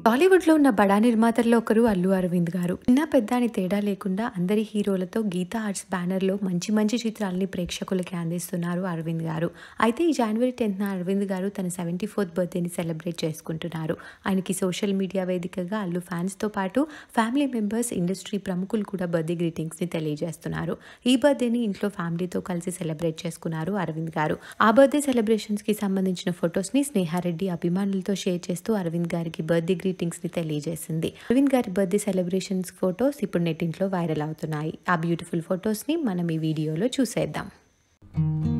టాలీవుడ్ లో ఉన్న బడా నిర్మాతల్లో ఒకరు అల్లు అరవింద్ గారు చిన్న పెద్ద అని తేడా లేకుండా అందరి హీరోలతో గీతా ఆర్ట్స్ బ్యానర్ లో మంచి మంచి చిత్రాలని ప్రేక్షకులకి అందిస్తున్నారు అరవింద్ గారు అయితే ఈ జనవరి టెన్త్ అరవింద్ గారు తన సెవెంటీ ఫోర్త్ బర్త్డేని సెలబ్రేట్ చేసుకుంటున్నారు ఆయనకి సోషల్ మీడియా వేదికగా అల్లు ఫ్యాన్స్ తో పాటు ఫ్యామిలీ మెంబర్స్ ఇండస్ట్రీ ప్రముఖులు కూడా బర్త్డే గ్రీటింగ్స్ ని తెలియజేస్తున్నారు ఈ బర్త్డేని ఇంట్లో ఫ్యామిలీతో కలిసి సెలబ్రేట్ చేసుకున్నారు అరవింద్ గారు ఆ బర్త్డే సెలబ్రేషన్స్ కి సంబంధించిన ఫొటోస్ ని స్నేహారెడ్డి అభిమానులతో షేర్ చేస్తూ అరవింద్ గారికి బర్త్డే గ్రీటింగ్స్ ని తెలియజేసింది అరవింద్ గారి బర్త్డే సెలబ్రేషన్స్ ఫొటోస్ ఇప్పుడు నెట్టింట్లో వైరల్ అవుతున్నాయి ఆ బ్యూటిఫుల్ ఫొటోస్ ని మనం ఈ వీడియోలో చూసేద్దాం